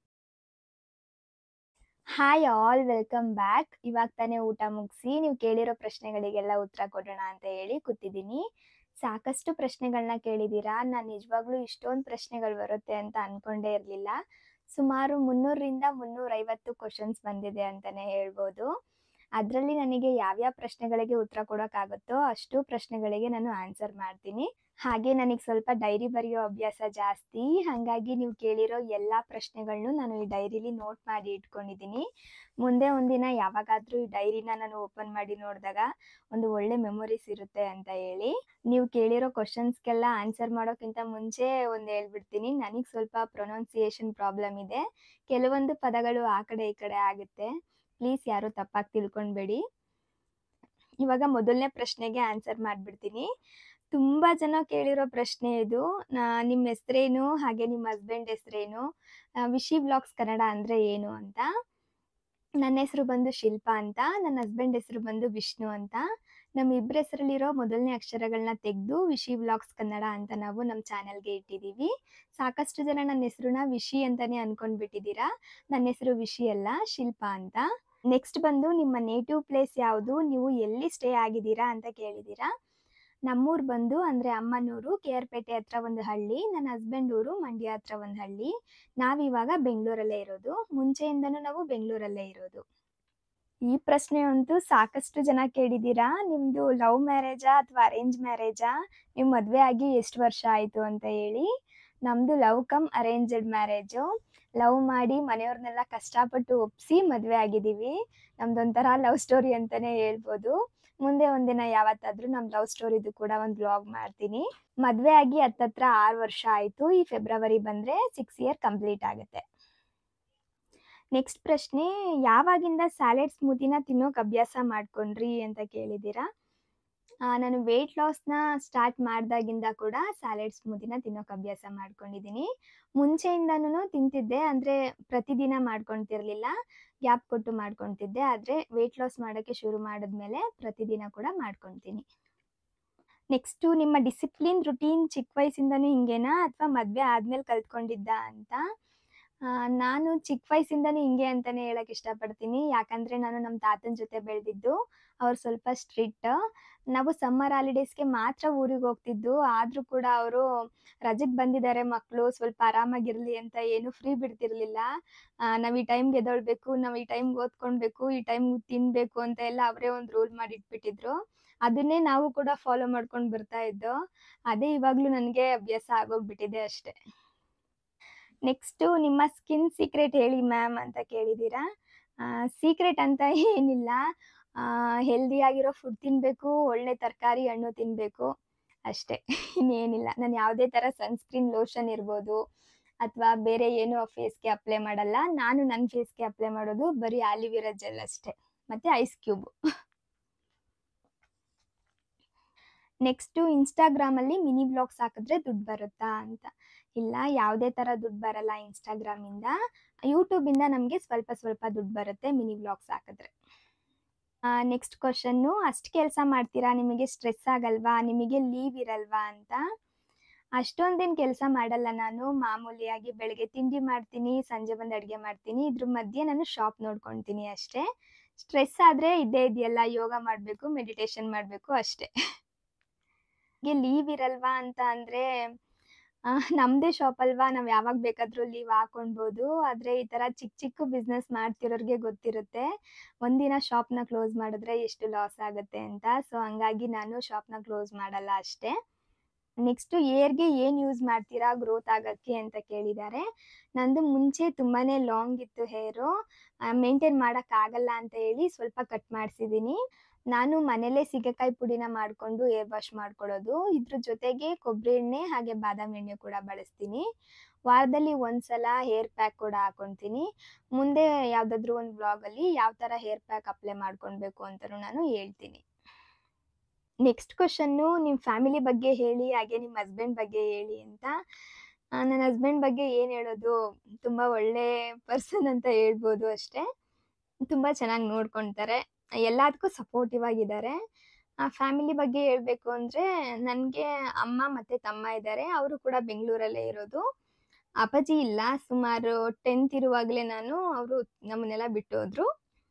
ಹಾಯ್ ಆಲ್ ವೆಲ್ಕಮ್ ಬ್ಯಾಕ್ ಇವಾಗ ತಾನೇ ಊಟ ಮುಗಿಸಿ ನೀವು ಕೇಳಿರೋ ಪ್ರಶ್ನೆಗಳಿಗೆಲ್ಲ ಉತ್ತರ ಕೊಡೋಣ ಅಂತ ಹೇಳಿ ಕೂತಿದ್ದೀನಿ ಸಾಕಷ್ಟು ಪ್ರಶ್ನೆಗಳನ್ನ ಕೇಳಿದ್ದೀರಾ ನಾನು ನಿಜವಾಗ್ಲೂ ಇಷ್ಟೊಂದು ಪ್ರಶ್ನೆಗಳು ಬರುತ್ತೆ ಅಂತ ಅಂದ್ಕೊಂಡೇ ಇರಲಿಲ್ಲ ಸುಮಾರು ಮುನ್ನೂರರಿಂದ ಮುನ್ನೂರೈವತ್ತು ಕ್ವಶನ್ಸ್ ಬಂದಿದೆ ಅಂತಲೇ ಹೇಳ್ಬೋದು ಅದರಲ್ಲಿ ನನಗೆ ಯಾವ್ಯಾವ ಪ್ರಶ್ನೆಗಳಿಗೆ ಉತ್ತರ ಕೊಡೋಕ್ಕಾಗುತ್ತೋ ಅಷ್ಟು ಪ್ರಶ್ನೆಗಳಿಗೆ ನಾನು ಆನ್ಸರ್ ಮಾಡ್ತೀನಿ ಹಾಗೆ ನನಗೆ ಸ್ವಲ್ಪ ಡೈರಿ ಬರೆಯೋ ಅಭ್ಯಾಸ ಜಾಸ್ತಿ ಹಾಗಾಗಿ ನೀವು ಕೇಳಿರೋ ಎಲ್ಲ ಪ್ರಶ್ನೆಗಳನ್ನು ನಾನು ಈ ಡೈರಿಲಿ ನೋಟ್ ಮಾಡಿ ಇಟ್ಕೊಂಡಿದ್ದೀನಿ ಮುಂದೆ ಒಂದಿನ ಯಾವಾಗಾದರೂ ಈ ಡೈರಿನ ನಾನು ಓಪನ್ ಮಾಡಿ ನೋಡಿದಾಗ ಒಂದು ಒಳ್ಳೆ ಮೆಮೊರೀಸ್ ಇರುತ್ತೆ ಅಂತ ಹೇಳಿ ನೀವು ಕೇಳಿರೋ ಕ್ವಶನ್ಸ್ಗೆಲ್ಲ ಆನ್ಸರ್ ಮಾಡೋಕ್ಕಿಂತ ಮುಂಚೆ ಒಂದು ಹೇಳ್ಬಿಡ್ತೀನಿ ನನಗೆ ಸ್ವಲ್ಪ ಪ್ರೊನೌನ್ಸಿಯೇಷನ್ ಪ್ರಾಬ್ಲಮ್ ಇದೆ ಕೆಲವೊಂದು ಪದಗಳು ಆ ಕಡೆ ಈ ಕಡೆ ಆಗುತ್ತೆ ಪ್ಲೀಸ್ ಯಾರು ತಪ್ಪಾಗಿ ತಿಳ್ಕೊಬೇಡಿ ಇವಾಗ ಮೊದಲನೇ ಪ್ರಶ್ನೆಗೆ ಆನ್ಸರ್ ಮಾಡಿಬಿಡ್ತೀನಿ ತುಂಬ ಜನ ಕೇಳಿರೋ ಪ್ರಶ್ನೆ ಇದು. ನಾ ನಿಮ್ಮ ಹೆಸರೇನು? ಹಾಗೆ ನಿಮ್ಮ ಹಸ್ಬೆಂಡ್ ಹೆಸರೇನು? ಅ ವಿಶಿ ವ್ಲಾಗ್ಸ್ ಕನ್ನಡ ಅಂದ್ರೆ ಏನು ಅಂತ. ನನ್ನ ಹೆಸರು ಬಂದು ಶಿಲ್ಪಾ ಅಂತ. ನನ್ನ ಹಸ್ಬೆಂಡ್ ಹೆಸರು ಬಂದು ವಿಷ್ಣು ಅಂತ. ನಮ್ಮಿಬ್ರ ಹೆಸರಲ್ಲಿರೋ ಮೊದಲನೇ ಅಕ್ಷರಗಳನ್ನ ತೆಗೆದು ವಿಶಿ ವ್ಲಾಗ್ಸ್ ಕನ್ನಡ ಅಂತ ನಾವು ನಮ್ಮ ಚಾನೆಲ್‌ಗೆ ಇಟ್ಟಿದ್ದೀವಿ. ಸಾಕಷ್ಟು ಜನ ನನ್ನ ಹೆಸರನ್ನ ವಿಶಿ ಅಂತಾನೆ ಅನ್ಕೊಂಡ್ಬಿಟ್ಟಿದ್ದೀರಾ. ನನ್ನ ಹೆಸರು ವಿಶಿ ಅಲ್ಲ, ಶಿಲ್ಪಾ ಅಂತ. ನೆಕ್ಸ್ಟ್ ಬಂದು ನಿಮ್ಮ ನೇಟಿವ್ ಪ್ಲೇಸ್ ಯಾವುದು? ನೀವು ಎಲ್ಲಿ ಸ್ಟೇ ಆಗಿದ್ದೀರಾ ಅಂತ ಕೇಳಿದ್ದೀರಾ. ನಮ್ಮೂರು ಬಂದು ಅಂದ್ರೆ ಅಮ್ಮನೂರು ಕೆ.ಆರ್. ಪೇಟೆ ಹತ್ರ ಒಂದು ಹಳ್ಳಿ. ನನ್ನ ಹಸ್ಬೆಂಡ್ ಊರು ಮಂಡ್ಯ ಹತ್ರ ಒಂದು ಹಳ್ಳಿ. ನಾವಿವಾಗ ಬೆಂಗಳೂರಲ್ಲೇ ಇರೋದು. ಮುಂಚೆಯಿಂದನೂ ನಾವು ಬೆಂಗಳೂರಲ್ಲೇ ಇರೋದು. ಈ ಪ್ರಶ್ನೆ ಅಂತೂ ಸಾಕಷ್ಟು ಜನ ಕೇಳಿದ್ದೀರಾ. ನಿಮ್ದು ಲವ್ ಮ್ಯಾರೇಜಾ ಅಥವಾ ಅರೇಂಜ್ ಮ್ಯಾರೇಜಾ? ನೀವು ಮದುವೆ ಆಗಿ ಎಷ್ಟು ವರ್ಷ ಆಯ್ತು ಅಂತ ಹೇಳಿ. ನಮ್ದು love come arranged marriage. Love ಮಾಡಿ ಮನೆಯವ್ರನ್ನೆಲ್ಲ ಕಷ್ಟಪಟ್ಟು ಒಪ್ಸಿ ಮದುವೆ ಆಗಿದ್ದೀವಿ. ನಮ್ದೊಂಥರ ಲವ್ ಸ್ಟೋರಿ ಅಂತಾನೆ ಹೇಳ್ಬೋದು. ಮುಂದೆ ಒಂದಿನ ಯಾವತ್ತಾದ್ರೂ ನಮ್ ಲವ್ ಸ್ಟೋರಿದು ಕೂಡ ಒಂದು ವ್ಲಾಗ್ ಮಾಡ್ತೀನಿ. ಮದುವೆ ಆಗಿ ಹತ್ತತ್ರ 6 ವರ್ಷ ಆಯ್ತು. ಈ ಫೆಬ್ರವರಿ ಬಂದ್ರೆ 6 ಇಯರ್ ಕಂಪ್ಲೀಟ್ ಆಗುತ್ತೆ. ನೆಕ್ಸ್ಟ್ ಪ್ರಶ್ನೆ ಯಾವಾಗಿಂದ ಸ್ಯಾಲಡ್ ಸ್ಮೂದಿನ ತಿನ್ನೋಕ್ ಅಭ್ಯಾಸ ಮಾಡ್ಕೊಂಡ್ರಿ ಅಂತ ಕೇಳಿದ್ದೀರಾ. ಆ ನಾನು ವೆಯ್ಟ್ ಲಾಸ್‌ನ ಸ್ಟಾರ್ಟ್ ಮಾಡ್ದಾಗಿಂದ ಕೂಡ ಸ್ಯಾಲಡ್ ಸ್ಮೂದಿನ ತಿನ್ನೋಕ್ ಅಭ್ಯಾಸ ಮಾಡ್ಕೊಂಡಿದ್ದೀನಿ. ಮುಂಚೆಯಿಂದನೂ ತಿಂತಿದ್ದೆ. ಅಂದ್ರೆ ಪ್ರತಿದಿನ ಮಾಡ್ಕೊಂತಿರ್ಲಿಲ್ಲ. ಗ್ಯಾಪ್ ಕೊಟ್ಟು ಮಾಡ್ಕೊಂತಿದ್ದೆ. ಆದ್ರೆ ವೆಯ್ಟ್ ಲಾಸ್ ಮಾಡಕ್ಕೆ ಶುರು ಮಾಡಿದ್ಮೇಲೆ ಪ್ರತಿದಿನ ಕೂಡ ಮಾಡ್ಕೊಂತೀನಿ. ನೆಕ್ಸ್ಟು ನಿಮ್ಮ ಡಿಸಿಪ್ಲಿನ್ ರುಟೀನ್ ಚಿಕ್ಕ ವಯಸ್ಸಿಂದನೂ ಹಿಂಗೇನಾ? ಅಥವಾ ಮದ್ವೆ ಆದ್ಮೇಲೆ ಕಲ್ತ್ಕೊಂಡಿದ್ದಾ ಅಂತ? ಆ ನಾನು ಚಿಕ್ಕ ವಯಸ್ಸಿಂದನೂ ಹಿಂಗೆ ಅಂತಾನೆ ಹೇಳಕ್ ಇಷ್ಟಪಡ್ತೀನಿ. ಯಾಕಂದ್ರೆ ನಾನು ನಮ್ಮ ತಾತನ ಜೊತೆ ಬೆಳೆದಿದ್ದು. ಅವ್ರು ಸ್ವಲ್ಪ ಸ್ಟ್ರಿಕ್ಟ್. ನಾವು ಸಮ್ಮರ್ ಹಾಲಿಡೇಸ್‌ಗೆ ಮಾತ್ರ ಊರಿಗೆ ಹೋಗ್ತಿದ್ದು. ಆದ್ರೂ ಕೂಡ ಅವರು ರಜೆಗೆ ಬಂದಿದ್ದಾರೆ ಮಕ್ಳು ಸ್ವಲ್ಪ ಆರಾಮಾಗಿರ್ಲಿ ಅಂತ ಏನು ಫ್ರೀ ಬಿಡ್ತಿರ್ಲಿಲ್ಲ. ಆ ನಾವ್ ಈ ಟೈಮ್‌ಗೆ ಎದ್ದೇಳ್ಬೇಕು, ನಾವ್ ಈ ಟೈಮ್‌ಗೆ ಓದ್ಕೊಳ್ಬೇಕು, ಈ ಟೈಮ್‌ಗೆ ತಿನ್ಬೇಕು ಅಂತ ಎಲ್ಲ ಅವರೇ ಒಂದು ರೂಲ್ ಮಾಡಿ ಇಟ್ಬಿಟ್ಟಿದ್ರು. ಅದನ್ನೇ ನಾವು ಕೂಡ ಫಾಲೋ ಮಾಡ್ಕೊಂಡು ಬರ್ತಾ ಇದ್ದೋ. ಅದೇ ಇವಾಗ್ಲೂ ನನ್ಗೆ ಅಭ್ಯಾಸ ಆಗೋಗ್ಬಿಟ್ಟಿದೆ ಅಷ್ಟೇ. ನೆಕ್ಸ್ಟು ನಿಮ್ಮ ಸ್ಕಿನ್ ಸೀಕ್ರೆಟ್ ಹೇಳಿ ಮ್ಯಾಮ್ ಅಂತ ಕೇಳಿದ್ದೀರಾ. ಆ ಸೀಕ್ರೆಟ್ ಅಂತ ಏನಿಲ್ಲ. ಆ ಹೆಲ್ದಿ ಆಗಿರೋ ಫುಡ್ ತಿನ್ಬೇಕು, ಒಳ್ಳೆ ತರಕಾರಿ, ಹಣ್ಣು ತಿನ್ಬೇಕು ಅಷ್ಟೇ. ಇನ್ನೇನಿಲ್ಲ. ನಾನು ಯಾವುದೇ ತರ ಸನ್‌ಸ್ಕ್ರೀನ್ ಲೋಷನ್ ಇರ್ಬೋದು ಅಥವಾ ಬೇರೆ ಏನು ಫೇಸ್‌ಗೆ ಅಪ್ಲೈ ಮಾಡಲ್ಲ. ನಾನು ನನ್ನ ಫೇಸ್‌ಗೆ ಅಪ್ಲೈ ಮಾಡೋದು ಬರೀ ಆಲಿವೇರಾ ಜೆಲ್ ಅಷ್ಟೇ. ಮತ್ತೆ ಐಸ್ ಕ್ಯೂಬ್. ನೆಕ್ಸ್ಟು ಇನ್‌ಸ್ಟಾಗ್ರಾಮಲ್ಲಿ ಮಿನಿ ವ್ಲಾಗ್ಸ್ ಹಾಕಿದ್ರೆ ದುಡ್ಡು ಬರುತ್ತಾ ಅಂತ. ಇಲ್ಲ ಯಾವುದೇ ತರ ದುಡ್ಡು ಬರಲ್ಲ ಇನ್‌ಸ್ಟಾಗ್ರಾಮಿಂದ. ಯೂಟ್ಯೂಬಿಂದ ನಮ್ಗೆ ಸ್ವಲ್ಪ ಸ್ವಲ್ಪ ದುಡ್ಡು ಬರುತ್ತೆ ಮಿನಿ ವ್ಲಾಗ್ಸ್ ಹಾಕಿದ್ರೆ. ಆ ನೆಕ್ಸ್ಟ್ ಕ್ವೆಶ್ಚನ್ನು ಅಷ್ಟು ಕೆಲಸ ಮಾಡ್ತೀರಾ ನಿಮಗೆ ಸ್ಟ್ರೆಸ್ ಆಗಲ್ವಾ? ನಿಮಗೆ ಲೀವ್ ಇರಲ್ವಾ ಅಂತ. ಅಷ್ಟೊಂದೇನು ಕೆಲಸ ಮಾಡಲ್ಲ ನಾನು. ಮಾಮೂಲಿಯಾಗಿ ಬೆಳಗ್ಗೆ ತಿಂಡಿ ಮಾಡ್ತೀನಿ, ಸಂಜೆ ಬಂದು ಅಡುಗೆ ಮಾಡ್ತೀನಿ. ಇದ್ರ ಮಧ್ಯೆ ನಾನು ಶಾಪ್ ನೋಡ್ಕೊಂತೀನಿ ಅಷ್ಟೇ. ಸ್ಟ್ರೆಸ್ ಆದ್ರೆ ಇದ್ದೇ ಇದೆಯಲ್ಲ ಯೋಗ ಮಾಡ್ಬೇಕು, ಮೆಡಿಟೇಷನ್ ಮಾಡ್ಬೇಕು ಅಷ್ಟೇ. ಗೆ ಲೀವ್ ಇರಲ್ವಾ ಅಂತ ಅಂದ್ರೆ ಆ ನಮ್ದೇ ಶಾಪ್ ಅಲ್ವಾ ನಾವ್ ಯಾವಾಗ ಬೇಕಾದ್ರೂ ಲೀವ್ ಹಾಕೊಳ್ಬೋದು. ಆದ್ರೆ ಈ ತರ ಚಿಕ್ಕ ಚಿಕ್ಕ ಬಿಸ್ನೆಸ್ ಮಾಡ್ತಿರೋರ್ಗೆ ಗೊತ್ತಿರುತ್ತೆ. ಒಂದಿನ ಶಾಪ್‌ನ ಕ್ಲೋಸ್ ಮಾಡಿದ್ರೆ ಎಷ್ಟು ಲಾಸ್ ಆಗುತ್ತೆ ಅಂತ. ಸೊ ಹಂಗಾಗಿ ನಾನು ಶಾಪ್‌ನ ಕ್ಲೋಸ್ ಮಾಡಲ್ಲ ಅಷ್ಟೇ. ನೆಕ್ಸ್ಟು ಹೇರ್‌ಗೆ ಏನ್ ಯೂಸ್ ಮಾಡ್ತೀರಾ ಗ್ರೋತ್ ಆಗಕ್ಕೆ ಅಂತ ಕೇಳಿದ್ದಾರೆ. ನಂದು ಮುಂಚೆ ತುಂಬಾನೇ ಲಾಂಗ್ ಇತ್ತು ಹೇರು. ಆ ಮೇಂಟೈನ್ ಮಾಡಕ್ ಆಗಲ್ಲ ಅಂತ ಹೇಳಿ ಸ್ವಲ್ಪ ಕಟ್ ಮಾಡ್ಸಿದೀನಿ. ನಾನು ಮನೇಲೇ ಸೀಗೆಕಾಯಿ ಪುಡಿನ ಮಾಡ್ಕೊಂಡು ಹೇರ್ ವಾಶ್ ಮಾಡ್ಕೊಳ್ಳೋದು. ಇದ್ರ ಜೊತೆಗೆ ಕೊಬ್ಬರಿ ಎಣ್ಣೆ ಹಾಗೆ ಬಾದಾಮಿ ಎಣ್ಣೆ ಕೂಡ ಬಳಸ್ತೀನಿ. ವಾರದಲ್ಲಿ ಒಂದ್ಸಲ ಹೇರ್ ಪ್ಯಾಕ್ ಕೂಡ ಹಾಕೊಂತೀನಿ. ಮುಂದೆ ಯಾವ್ದಾದ್ರು ಒಂದು ವ್ಲಾಗಲ್ಲಿ ಯಾವ ತರ ಹೇರ್ ಪ್ಯಾಕ್ ಅಪ್ಲೈ ಮಾಡ್ಕೊಳ್ಬೇಕು ಅಂತನೂ ನಾನು ಹೇಳ್ತೀನಿ. ನೆಕ್ಸ್ಟ್ ಕ್ವೆಶ್ಚನ್ನು ನಿಮ್ಮ ಫ್ಯಾಮಿಲಿ ಬಗ್ಗೆ ಹೇಳಿ ಹಾಗೆ ನಿಮ್ಮ ಹಸ್ಬೆಂಡ್ ಬಗ್ಗೆ ಹೇಳಿ ಅಂತ. ಆ ನನ್ನ ಹಸ್ಬೆಂಡ್ ಬಗ್ಗೆ ಏನ್ ಹೇಳೋದು ತುಂಬಾ ಒಳ್ಳೆ ಪರ್ಸನ್ ಅಂತ ಹೇಳ್ಬೋದು ಅಷ್ಟೇ. ತುಂಬಾ ಚೆನ್ನಾಗಿ ನೋಡ್ಕೊಂತಾರೆ. ಎಲ್ಲದಕ್ಕೂ ಸಪೋರ್ಟಿವ್ ಆಗಿದ್ದಾರೆ. ಆ ಫ್ಯಾಮಿಲಿ ಬಗ್ಗೆ ಹೇಳ್ಬೇಕು ಅಂದ್ರೆ ನನ್ಗೆ ಅಮ್ಮ ಮತ್ತೆ ತಮ್ಮ ಇದ್ದಾರೆ. ಅವರು ಕೂಡ ಬೆಂಗಳೂರಲ್ಲೇ ಇರೋದು. ಅಪ್ಪಾಜಿ ಇಲ್ಲ. ಸುಮಾರು 10th ಇರುವಾಗಲೇ ನಾನು ಅವರು ನಮ್ಮನ್ನೆಲ್ಲ ಬಿಟ್ಟು ಹೋದ್ರು.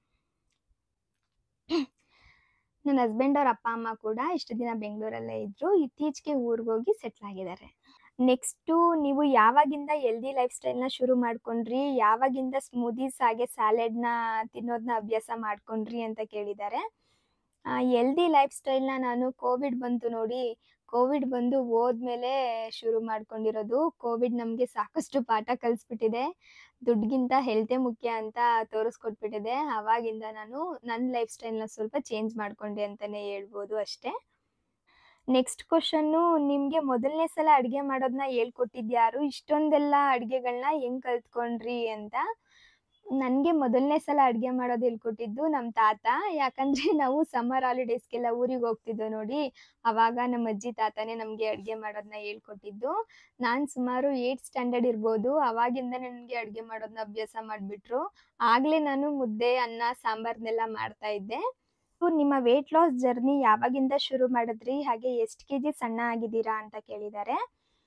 ನನ್ನ ಹಸ್ಬೆಂಡ್ ಅವ್ರ ಅಪ್ಪ ಅಮ್ಮ ಕೂಡ ಇಷ್ಟು ದಿನ ಬೆಂಗಳೂರಲ್ಲೇ ಇದ್ರು. ಇತ್ತೀಚೆಗೆ ಊರಿಗೋಗಿ ಸೆಟ್ಲ್ ಆಗಿದ್ದಾರೆ. ನೆಕ್ಸ್ಟು ನೀವು ಯಾವಾಗಿಂದ ಹೆಲ್ದಿ ಲೈಫ್ ಸ್ಟೈಲ್‌ನ ಶುರು ಮಾಡ್ಕೊಂಡ್ರಿ? ಯಾವಾಗಿಂದ ಸ್ಮೂದೀಸ್ ಹಾಗೆ ಸ್ಯಾಲಡ್‌ನ ತಿನ್ನೋದನ್ನ ಅಭ್ಯಾಸ ಮಾಡ್ಕೊಂಡ್ರಿ ಅಂತ ಕೇಳಿದ್ದಾರೆ. ಆ ಹೆಲ್ದಿ ಲೈಫ್ ಸ್ಟೈಲ್‌ನ ನಾನು ಕೋವಿಡ್ ಬಂತು ನೋಡಿ. ಕೋವಿಡ್ ಬಂದು ಹೋದ್ಮೇಲೆ ಶುರು ಮಾಡ್ಕೊಂಡಿರೋದು. ಕೋವಿಡ್ ನಮ್ಗೆ ಸಾಕಷ್ಟು ಪಾಠ ಕಲಿಸ್ಬಿಟ್ಟಿದೆ. ದುಡ್ಗಿಂತ ಹೆಲ್ತೇ ಮುಖ್ಯ ಅಂತ ತೋರಿಸ್ಕೊಟ್ಬಿಟ್ಟಿದೆ. ಅವಾಗಿಂದ ನಾನು ನನ್ನ ಲೈಫ್ ಸ್ಟೈಲ್‌ನ ಸ್ವಲ್ಪ ಚೇಂಜ್ ಮಾಡ್ಕೊಂಡೆ ಅಂತಾನೆ ಹೇಳ್ಬೋದು ಅಷ್ಟೇ. ನೆಕ್ಸ್ಟ್ ಕ್ವೆಶ್ಚನ್ನು ನಿಮ್ಗೆ ಮೊದಲನೇ ಸಲ ಅಡುಗೆ ಮಾಡೋದನ್ನ ಹೇಳ್ಕೊಟ್ಟಿದ್ಯಾರು? ಇಷ್ಟೊಂದೆಲ್ಲ ಅಡುಗೆಗಳನ್ನ ಹೆಂಗ್ ಕಲ್ತ್ಕೊಂಡ್ರಿ ಅಂತ. ನನಗೆ ಮೊದಲನೇ ಸಲ ಅಡುಗೆ ಮಾಡೋದು ಹೇಳ್ಕೊಟ್ಟಿದ್ದು ನಮ್ಮ ತಾತ ಯಾಕಂದರೆ ನಾವು ಸಮ್ಮರ್ ಹಾಲಿಡೇಸ್ಗೆಲ್ಲ ಊರಿಗೆ ಹೋಗ್ತಿದ್ದೋ ನೋಡಿ ಆವಾಗ ನಮ್ಮ ಅಜ್ಜಿ ತಾತನೇ ನಮಗೆ ಅಡುಗೆ ಮಾಡೋದನ್ನ ಹೇಳ್ಕೊಟ್ಟಿದ್ದು ನಾನು ಸುಮಾರು ಏಯ್ಟ್ ಸ್ಟ್ಯಾಂಡರ್ಡ್ ಇರ್ಬೋದು ಆವಾಗಿಂದ ನನಗೆ ಅಡುಗೆ ಮಾಡೋದನ್ನ ಅಭ್ಯಾಸ ಮಾಡಿಬಿಟ್ರು ಆಗಲೇ ನಾನು ಮುದ್ದೆ ಅನ್ನ ಸಾಂಬಾರನ್ನೆಲ್ಲ ಮಾಡ್ತಾ ಇದ್ದೆ ನಿಮ್ಮ ವೇಟ್ ಲಾಸ್ ಜರ್ನಿ ಯಾವಾಗಿಂದ ಶುರು ಮಾಡಿದ್ರಿ ಹಾಗೆ ಎಷ್ಟು ಕೆ ಜಿ ಸಣ್ಣ ಆಗಿದ್ದೀರಾ ಅಂತ ಕೇಳಿದ್ದಾರೆ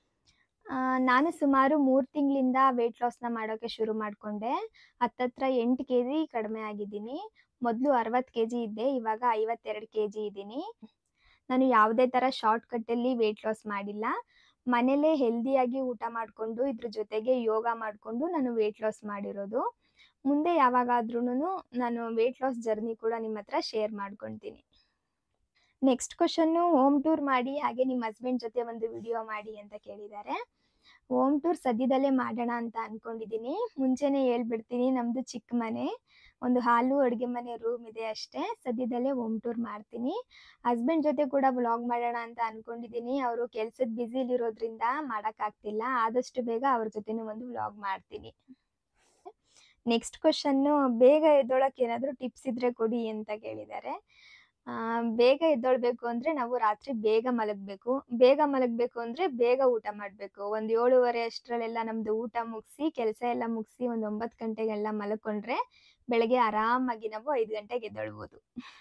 ನಾನು ಸುಮಾರು ಮೂರು ತಿಂಗಳಿಂದ ವೇಟ್ ಲಾಸ್ನ ಮಾಡೋಕ್ಕೆ ಶುರು ಮಾಡಿಕೊಂಡೆ ಹತ್ತತ್ರ ಎಂಟು ಕೆ ಜಿ ಕಡಿಮೆ ಆಗಿದ್ದೀನಿ ಮೊದಲು ಅರವತ್ತು ಕೆ ಜಿ ಇದ್ದೆ ಇವಾಗ ಐವತ್ತೆರಡು ಕೆ ಜಿ ಇದ್ದೀನಿ ನಾನು ಯಾವುದೇ ಥರ ಶಾರ್ಟ್ಕಟ್ಟಲ್ಲಿ ವೇಟ್ ಲಾಸ್ ಮಾಡಿಲ್ಲ ಮನೇಲೇ ಹೆಲ್ದಿಯಾಗಿ ಊಟ ಮಾಡಿಕೊಂಡು ಇದ್ರ ಜೊತೆಗೆ ಯೋಗ ಮಾಡಿಕೊಂಡು ನಾನು ವೇಟ್ ಲಾಸ್ ಮಾಡಿರೋದು ಮುಂದೆ ಯಾವಾಗಾದ್ರೂ ನಾನು ವೇಟ್ ಲಾಸ್ ಜರ್ನಿ ಕೂಡ ನಿಮ್ಮ ಹತ್ರ ಶೇರ್ ಮಾಡ್ಕೊತೀನಿ ನೆಕ್ಸ್ಟ್ ಕ್ವಶನ್ನು ಹೋಮ್ ಟೂರ್ ಮಾಡಿ ಹಾಗೆ ನಿಮ್ಮ ಹಸ್ಬೆಂಡ್ ಜೊತೆ ಒಂದು ವಿಡಿಯೋ ಮಾಡಿ ಅಂತ ಕೇಳಿದ್ದಾರೆ ಹೋಮ್ ಟೂರ್ ಸದ್ಯದಲ್ಲೇ ಮಾಡೋಣ ಅಂತ ಅಂದ್ಕೊಂಡಿದ್ದೀನಿ ಮುಂಚೆನೇ ಹೇಳ್ಬಿಡ್ತೀನಿ ನಮ್ಮದು ಚಿಕ್ಕ ಮನೆ ಒಂದು ಹಾಲು ಅಡುಗೆ ಮನೆ ರೂಮ್ ಇದೆ ಅಷ್ಟೇ ಸದ್ಯದಲ್ಲೇ ಹೋಮ್ ಟೂರ್ ಮಾಡ್ತೀನಿ ಹಸ್ಬೆಂಡ್ ಜೊತೆ ಕೂಡ ವ್ಲಾಗ್ ಮಾಡೋಣ ಅಂತ ಅಂದ್ಕೊಂಡಿದ್ದೀನಿ ಅವರು ಕೆಲಸದ ಬ್ಯುಸಿಲಿರೋದ್ರಿಂದ ಮಾಡೋಕ್ಕಾಗ್ತಿಲ್ಲ ಆದಷ್ಟು ಬೇಗ ಅವ್ರ ಜೊತೆನೂ ಒಂದು ವ್ಲಾಗ್ ಮಾಡ್ತೀನಿ ನೆಕ್ಸ್ಟ್ ಕ್ವಶನ್ನು ಬೇಗ ಎದ್ದೊಳಕ್ಕೆ ಏನಾದರೂ ಟಿಪ್ಸ್ ಇದ್ದರೆ ಕೊಡಿ ಅಂತ ಕೇಳಿದ್ದಾರೆ ಬೇಗ ಎದ್ದೊಳ್ಬೇಕು ಅಂದರೆ ನಾವು ರಾತ್ರಿ ಬೇಗ ಮಲಗಬೇಕು ಬೇಗ ಮಲಗಬೇಕು ಅಂದರೆ ಬೇಗ ಊಟ ಮಾಡಬೇಕು ಒಂದು ಏಳುವರೆ ಅಷ್ಟರಲ್ಲೆಲ್ಲ ನಮ್ಮದು ಊಟ ಮುಗಿಸಿ ಕೆಲಸ ಎಲ್ಲ ಮುಗಿಸಿ ಒಂದು ಒಂಬತ್ತು ಗಂಟೆಗೆಲ್ಲ ಮಲ್ಕೊಂಡ್ರೆ ಬೆಳಗ್ಗೆ ಆರಾಮಾಗಿ ನಾವು ಐದು ಗಂಟೆಗೆ ಎದ್ದೊಳ್ಬೋದು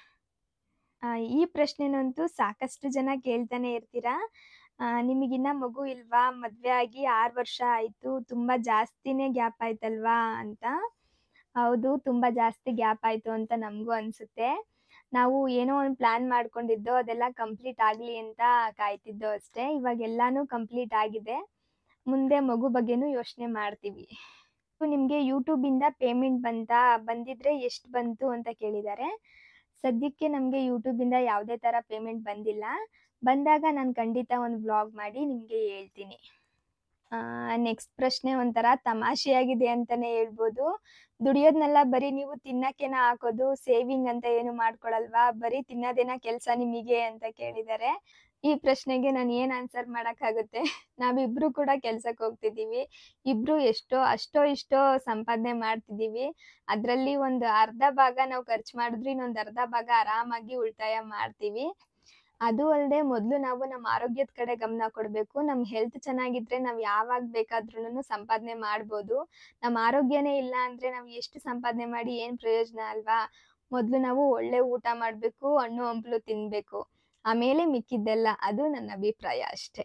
ಈ ಪ್ರಶ್ನೆನಂತೂ ಸಾಕಷ್ಟು ಜನ ಕೇಳ್ತಾನೆ ಇರ್ತೀರಾ ನಿಮಗಿನ್ನ ಮಗು ಇಲ್ವಾ ಮದುವೆ ಆಗಿ ಆರು ವರ್ಷ ಆಯಿತು ತುಂಬ ಜಾಸ್ತಿನೇ ಗ್ಯಾಪ್ ಆಯ್ತಲ್ವಾ ಅಂತ ಹೌದು ತುಂಬ ಜಾಸ್ತಿ ಗ್ಯಾಪ್ ಆಯಿತು ಅಂತ ನಮಗೂ ಅನಿಸುತ್ತೆ ನಾವು ಏನೋ ಒಂದು ಪ್ಲ್ಯಾನ್ ಮಾಡ್ಕೊಂಡಿದ್ದೋ ಅದೆಲ್ಲ ಕಂಪ್ಲೀಟ್ ಆಗಲಿ ಅಂತ ಕಾಯ್ತಿದ್ದೋ ಅಷ್ಟೇ ಇವಾಗ ಎಲ್ಲಾನು ಕಂಪ್ಲೀಟ್ ಆಗಿದೆ ಮುಂದೆ ಮಗು ಬಗ್ಗೆನೂ ಯೋಚನೆ ಮಾಡ್ತೀವಿ ನಿಮಗೆ ಯೂಟ್ಯೂಬಿಂದ ಪೇಮೆಂಟ್ ಬಂತಾ ಬಂದಿದ್ರೆ ಎಷ್ಟು ಬಂತು ಅಂತ ಕೇಳಿದ್ದಾರೆ ಸದ್ಯಕ್ಕೆ ನಮಗೆ ಯೂಟ್ಯೂಬಿಂದ ಯಾವುದೇ ಥರ ಪೇಮೆಂಟ್ ಬಂದಿಲ್ಲ ಬಂದಾಗ ನಾನು ಖಂಡಿತ ಒಂದು ವ್ಲಾಗ್ ಮಾಡಿ ನಿಮಗೆ ಹೇಳ್ತೀನಿ ನೆಕ್ಸ್ಟ್ ಪ್ರಶ್ನೆ ಒಂಥರ ತಮಾಷೆಯಾಗಿದೆ ಅಂತಲೇ ಹೇಳ್ಬೋದು ದುಡಿಯೋದನ್ನೆಲ್ಲ ಬರೀ ನೀವು ತಿನ್ನಕ್ಕೇನ ಹಾಕೋದು ಸೇವಿಂಗ್ ಅಂತ ಏನು ಮಾಡ್ಕೊಳಲ್ವಾ ಬರೀ ತಿನ್ನೋದೇನ ಕೆಲಸ ನಿಮಗೆ ಅಂತ ಕೇಳಿದ್ದಾರೆ ಈ ಪ್ರಶ್ನೆಗೆ ನಾನು ಏನು ಆನ್ಸರ್ ಮಾಡೋಕ್ಕಾಗುತ್ತೆ ನಾವಿಬ್ರು ಕೂಡ ಕೆಲ್ಸಕ್ಕೆ ಹೋಗ್ತಿದ್ದೀವಿ ಇಬ್ರು ಎಷ್ಟೋ ಅಷ್ಟೋ ಇಷ್ಟೋ ಸಂಪಾದನೆ ಮಾಡ್ತಿದ್ದೀವಿ ಅದರಲ್ಲಿ ಒಂದು ಅರ್ಧ ಭಾಗ ನಾವು ಖರ್ಚು ಮಾಡಿದ್ರೆ ಇನ್ನೊಂದು ಅರ್ಧ ಭಾಗ ಆರಾಮಾಗಿ ಉಳಿತಾಯ ಮಾಡ್ತೀವಿ ಅದು ಅಲ್ಲದೆ ಮೊದಲು ನಾವು ನಮ್ಮ ಆರೋಗ್ಯದ ಕಡೆ ಗಮನ ಕೊಡಬೇಕು ನಮ್ಮ ಹೆಲ್ತ್ ಚೆನ್ನಾಗಿದ್ರೆ ನಾವು ಯಾವಾಗ ಬೇಕಾದ್ರೂ ಸಂಪಾದನೆ ಮಾಡ್ಬೋದು ನಮ್ಮ ಆರೋಗ್ಯನೇ ಇಲ್ಲ ಅಂದರೆ ನಾವು ಎಷ್ಟು ಸಂಪಾದನೆ ಮಾಡಿ ಏನು ಪ್ರಯೋಜನ ಅಲ್ವಾ ಮೊದಲು ನಾವು ಒಳ್ಳೆ ಊಟ ಮಾಡಬೇಕು ಹಣ್ಣು ಹಂಪಲು ತಿನ್ನಬೇಕು ಆಮೇಲೆ ಮಿಕ್ಕಿದ್ದೆಲ್ಲ ಅದು ನನ್ನ ಅಭಿಪ್ರಾಯ ಅಷ್ಟೆ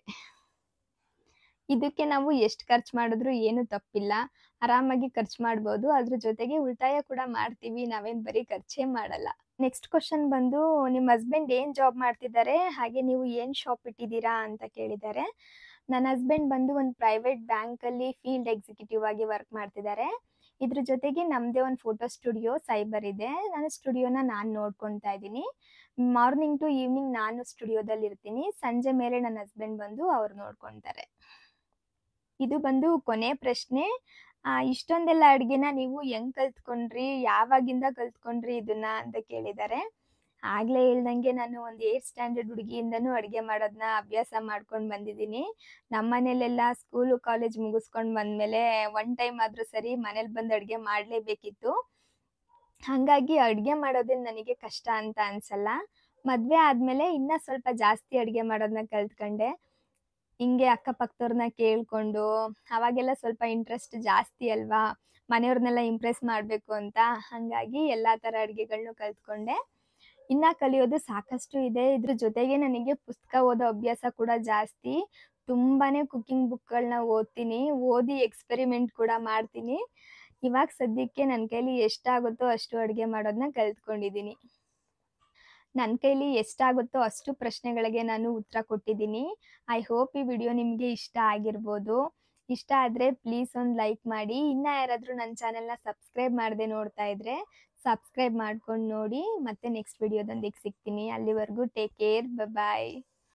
ಇದಕ್ಕೆ ನಾವು ಎಷ್ಟು ಖರ್ಚು ಮಾಡಿದ್ರು ಏನು ತಪ್ಪಿಲ್ಲ ಆರಾಮಾಗಿ ಖರ್ಚು ಮಾಡ್ಬೋದು ಅದ್ರ ಜೊತೆಗೆ ಉಳಿತಾಯ ಕೂಡ ಮಾಡ್ತೀವಿ ನಾವೇನು ಬರೀ ಖರ್ಚೇ ಮಾಡಲ್ಲ ನೆಕ್ಸ್ಟ್ ಕ್ವಶನ್ ಬಂದು ನಿಮ್ಮ ಹಸ್ಬೆಂಡ್ ಏನು ಜಾಬ್ ಮಾಡ್ತಿದ್ದಾರೆ ಹಾಗೆ ನೀವು ಏನು ಶಾಪ್ ಇಟ್ಟಿದ್ದೀರಾ ಅಂತ ಕೇಳಿದ್ದಾರೆ ನನ್ನ ಹಸ್ಬೆಂಡ್ ಬಂದು ಒಂದು ಪ್ರೈವೇಟ್ ಬ್ಯಾಂಕಲ್ಲಿ ಫೀಲ್ಡ್ ಎಕ್ಸಿಕ್ಯೂಟಿವ್ ಆಗಿ ವರ್ಕ್ ಮಾಡ್ತಿದ್ದಾರೆ ಇದ್ರ ಜೊತೆಗೆ ನಮ್ಮದೇ ಒಂದು ಫೋಟೋ ಸ್ಟುಡಿಯೋ ಸೈಬರ್ ಇದೆ ನಾನು ಸ್ಟುಡಿಯೋನ ನಾನು ನೋಡ್ಕೊತಾ ಇದ್ದೀನಿ ಮಾರ್ನಿಂಗ್ ಟು ಈವ್ನಿಂಗ್ ನಾನು ಸ್ಟುಡಿಯೋದಲ್ಲಿ ಇರ್ತೀನಿ ಸಂಜೆ ಮೇಲೆ ನನ್ನ ಹಸ್ಬೆಂಡ್ ಬಂದು ಅವ್ರು ನೋಡ್ಕೊತಾರೆ ಇದು ಬಂದು ಕೊನೆ ಪ್ರಶ್ನೆ ಇಷ್ಟೊಂದೆಲ್ಲ ಅಡುಗೆನ ನೀವು ಹೆಂಗ್ ಕಲ್ತ್ಕೊಂಡ್ರಿ ಯಾವಾಗಿಂದ ಕಲ್ತ್ಕೊಂಡ್ರಿ ಇದನ್ನ ಅಂತ ಕೇಳಿದ್ದಾರೆ ಆಗ್ಲೇ ಹೇಳ್ದಂಗೆ ನಾನು ಒಂದು ಏಟ್ ಸ್ಟ್ಯಾಂಡರ್ಡ್ ಹುಡುಗಿಯಿಂದನೂ ಅಡುಗೆ ಮಾಡೋದನ್ನ ಅಭ್ಯಾಸ ಮಾಡ್ಕೊಂಡು ಬಂದಿದ್ದೀನಿ ನಮ್ಮ ಮನೇಲೆಲ್ಲ ಸ್ಕೂಲು ಕಾಲೇಜ್ ಮುಗಿಸ್ಕೊಂಡು ಬಂದಮೇಲೆ ಒನ್ ಟೈಮ್ ಆದರೂ ಸರಿ ಮನೇಲಿ ಬಂದು ಅಡುಗೆ ಮಾಡಲೇಬೇಕಿತ್ತು ಹಾಗಾಗಿ ಅಡುಗೆ ಮಾಡೋದೇ ನನಗೆ ಕಷ್ಟ ಅಂತ ಅನ್ಸಲ್ಲ ಮದುವೆ ಆದಮೇಲೆ ಇನ್ನೂ ಸ್ವಲ್ಪ ಜಾಸ್ತಿ ಅಡುಗೆ ಮಾಡೋದನ್ನ ಕಲ್ತ್ಕೊಂಡೆ ಹಿಂಗೆ ಅಕ್ಕಪಕ್ಕದವ್ರನ್ನ ಕೇಳಿಕೊಂಡು ಅವಾಗೆಲ್ಲ ಸ್ವಲ್ಪ ಇಂಟ್ರೆಸ್ಟ್ ಜಾಸ್ತಿ ಅಲ್ವಾ ಮನೆಯವ್ರನ್ನೆಲ್ಲ ಇಂಪ್ರೆಸ್ ಮಾಡಬೇಕು ಅಂತ ಹಾಗಾಗಿ ಎಲ್ಲ ಥರ ಅಡುಗೆಗಳ್ನು ಕಲ್ತ್ಕೊಂಡೆ ಇನ್ನು ಕಲಿಯೋದು ಸಾಕಷ್ಟು ಇದೆ ಇದ್ರ ಜೊತೆಗೆ ನನಗೆ ಪುಸ್ತಕ ಓದೋ ಅಭ್ಯಾಸ ಕೂಡ ಜಾಸ್ತಿ ತುಂಬಾ ಕುಕ್ಕಿಂಗ್ ಬುಕ್ಗಳನ್ನ ಓದ್ತೀನಿ ಓದಿ ಎಕ್ಸ್ಪೆರಿಮೆಂಟ್ ಕೂಡ ಮಾಡ್ತೀನಿ ಇವಾಗ ಸದ್ಯಕ್ಕೆ ನನ್ನ ಕೈಲಿ ಎಷ್ಟಾಗುತ್ತೋ ಅಷ್ಟು ಅಡುಗೆ ಮಾಡೋದನ್ನ ಕಲ್ತ್ಕೊಂಡಿದ್ದೀನಿ ನನ್ನ ಕೈಲಿ ಎಷ್ಟಾಗುತ್ತೋ ಅಷ್ಟು ಪ್ರಶ್ನೆಗಳಿಗೆ ನಾನು ಉತ್ತರ ಕೊಟ್ಟಿದ್ದೀನಿ ಐ ಹೋಪ್ ಈ ವಿಡಿಯೋ ನಿಮಗೆ ಇಷ್ಟ ಆಗಿರ್ಬೋದು ಇಷ್ಟ ಆದರೆ ಪ್ಲೀಸ್ ಒಂದು ಲೈಕ್ ಮಾಡಿ ಇನ್ನೂ ಯಾರಾದರೂ ನನ್ನ ಚಾನೆಲ್ನ ಸಬ್ಸ್ಕ್ರೈಬ್ ಮಾಡದೆ ನೋಡ್ತಾ ಇದ್ರೆ ಸಬ್ಸ್ಕ್ರೈಬ್ ಮಾಡ್ಕೊಂಡು ನೋಡಿ ಮತ್ತೆ ನೆಕ್ಸ್ಟ್ ವಿಡಿಯೋದೊಂದಿಗೆ ಸಿಗ್ತೀನಿ ಅಲ್ಲಿವರೆಗೂ ಟೇಕ್ ಕೇರ್ ಬಾಯ್